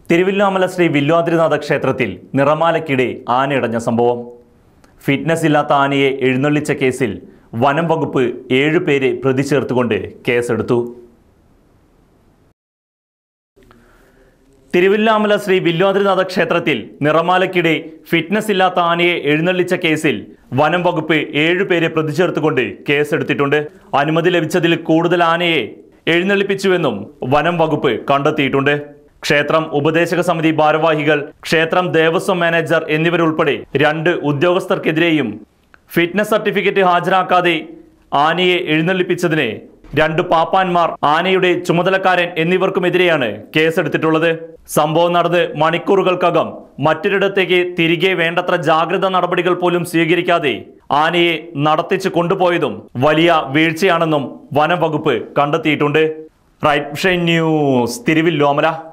തിരുവില്ലാമല ശ്രീ വില്വാദ്രിനാഥ ക്ഷേത്രത്തിൽ നിറമാലക്കിടെ ആനയടഞ്ഞ സംഭവം ഫിറ്റ്നസ് ഇല്ലാത്ത ആനയെ എഴുന്നള്ളിച്ച കേസിൽ വനം വകുപ്പ് ഏഴുപേരെ പ്രതി ചേർത്തുകൊണ്ട് കേസെടുത്തു തിരുവില്ലാമല ശ്രീ വില്വാദ്രിനാഥ ക്ഷേത്രത്തിൽ നിറമാലക്കിടെ ഫിറ്റ്നസ് ഇല്ലാത്ത ആനയെ എഴുന്നള്ളിച്ച കേസിൽ വനം വകുപ്പ് ഏഴുപേരെ പ്രതി ചേർത്തുകൊണ്ട് കേസെടുത്തിട്ടുണ്ട് അനുമതി ലഭിച്ചതിൽ കൂടുതൽ ആനയെ എഴുന്നള്ളിപ്പിച്ചുവെന്നും വനം വകുപ്പ് കണ്ടെത്തിയിട്ടുണ്ട് ക്ഷേത്രം ഉപദേശക സമിതി ഭാരവാഹികൾ ക്ഷേത്രം ദേവസ്വം മാനേജർ എന്നിവരുൾപ്പെടെ രണ്ട് ഉദ്യോഗസ്ഥർക്കെതിരെയും ഫിറ്റ്നസ് സർട്ടിഫിക്കറ്റ് ഹാജരാക്കാതെ ആനയെ എഴുന്നള്ളിപ്പിച്ചതിന് രണ്ട് പാപ്പാന്മാർ ആനയുടെ ചുമതലക്കാരൻ എന്നിവർക്കുമെതിരെയാണ് കേസെടുത്തിട്ടുള്ളത് സംഭവം നടന്ന് മണിക്കൂറുകൾക്കകം മറ്റൊരിടത്തേക്ക് തിരികെ വേണ്ടത്ര ജാഗ്രത നടപടികൾ പോലും സ്വീകരിക്കാതെ ആനയെ നടത്തിച്ചു കൊണ്ടുപോയതും വലിയ വീഴ്ചയാണെന്നും വനം വകുപ്പ് കണ്ടെത്തിയിട്ടുണ്ട് റൈറ്റ് ന്യൂസ് തിരുവില്ലോമല